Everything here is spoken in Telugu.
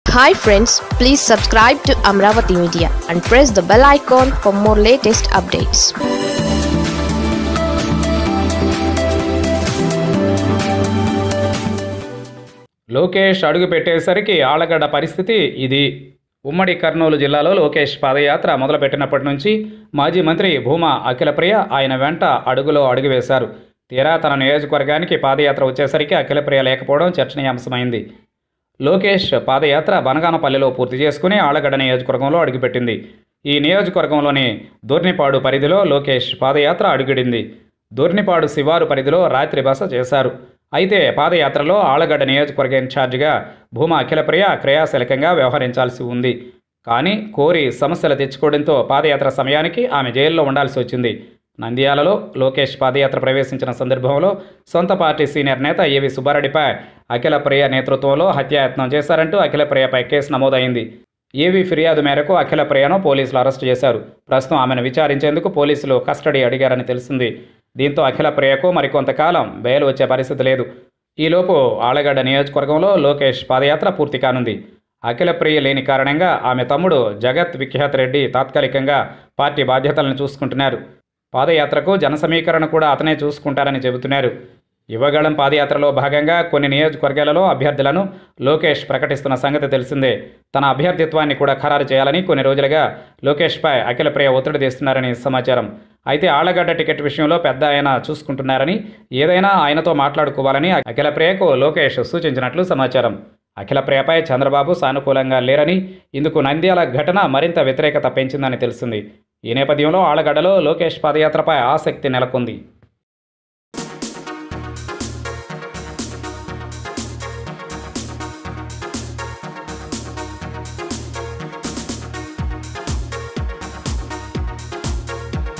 hi friends please subscribe to Amaravati media and press the bell icon for more latest updates Lokesh అడుగు పెట్టేసరికి ఆలగడ్డ పరిస్థితి ఇది ఉమ్మడి కర్నూలు జిల్లాలో లోకేష్ పాదయాత్ర మొదలుపెట్టినప్పటి నుంచి మాజీ మంత్రి భూమా అఖిలప్రియ ఆయన వెంట అడుగులో అడుగు వేశారు తీరా తన నియోజకవర్గానికి పాదయాత్ర వచ్చేసరికి అఖిలప్రియ లేకపోవడం చర్చనీయాంశమైంది లోకేష్ పాదయాత్ర బనగానపల్లిలో పూర్తి చేసుకుని ఆళ్లగడ్డ నియోజకవర్గంలో అడుగుపెట్టింది ఈ నియోజకవర్గంలోని దూర్నిపాడు పరిధిలో లోకేష్ పాదయాత్ర అడుగిడింది దూర్నిపాడు శివారు పరిధిలో రాత్రి బస చేశారు అయితే పాదయాత్రలో ఆళ్లగడ్డ నియోజకవర్గ ఇన్ఛార్జిగా భూమా అఖిలప్రియ క్రియాశీలకంగా వ్యవహరించాల్సి ఉంది కానీ కోరి సమస్యలు తెచ్చుకోవడంతో పాదయాత్ర సమయానికి ఆమె జైల్లో ఉండాల్సి వచ్చింది నంద్యాలలో లోకేష్ పాదయాత్ర ప్రవేశించిన సందర్భంలో సొంత పార్టీ సీనియర్ నేత ఏవి సుబ్బారెడ్డిపై అఖిలప్రియ నేతృత్వంలో హత్యాయత్నం చేశారంటూ అఖిలప్రియపై కేసు నమోదైంది ఏవి ఫిర్యాదు మేరకు అఖిలప్రియను పోలీసులు అరెస్టు చేశారు ప్రస్తుతం ఆమెను విచారించేందుకు పోలీసులు కస్టడీ అడిగారని తెలిసింది దీంతో అఖిలప్రియకు మరికొంతకాలం బెయిల్ వచ్చే పరిస్థితి లేదు ఈలోపు ఆలగడ్డ నియోజకవర్గంలో లోకేష్ పాదయాత్ర పూర్తి కానుంది అఖిలప్రియ లేని కారణంగా ఆమె తమ్ముడు జగత్ విఖ్యాత్ రెడ్డి తాత్కాలికంగా పార్టీ బాధ్యతలను చూసుకుంటున్నారు పాదయాత్రకు జన సమీకరణ కూడా అతనే చూసుకుంటారని చెబుతున్నారు యువగళం పాదయాత్రలో భాగంగా కొన్ని నియోజకవర్గాలలో అభ్యర్థులను లోకేష్ ప్రకటిస్తున్న సంగతి తెలిసిందే తన అభ్యర్థిత్వాన్ని కూడా ఖరారు చేయాలని కొన్ని రోజులుగా లోకేష్పై అఖిలప్రియ ఒత్తిడి తెస్తున్నారని సమాచారం అయితే ఆళ్లగడ్డ టికెట్ విషయంలో పెద్ద ఆయన చూసుకుంటున్నారని ఏదైనా ఆయనతో మాట్లాడుకోవాలని అఖిలప్రియకు లోకేష్ సూచించినట్లు సమాచారం అఖిలప్రియపై చంద్రబాబు సానుకూలంగా లేరని ఇందుకు నంద్యాల ఘటన మరింత వ్యతిరేకత పెంచిందని తెలిసింది ఈ నేపథ్యంలో ఆళ్లగడ్డలో లోకేష్ పాదయాత్రపై ఆసక్తి నెలకొంది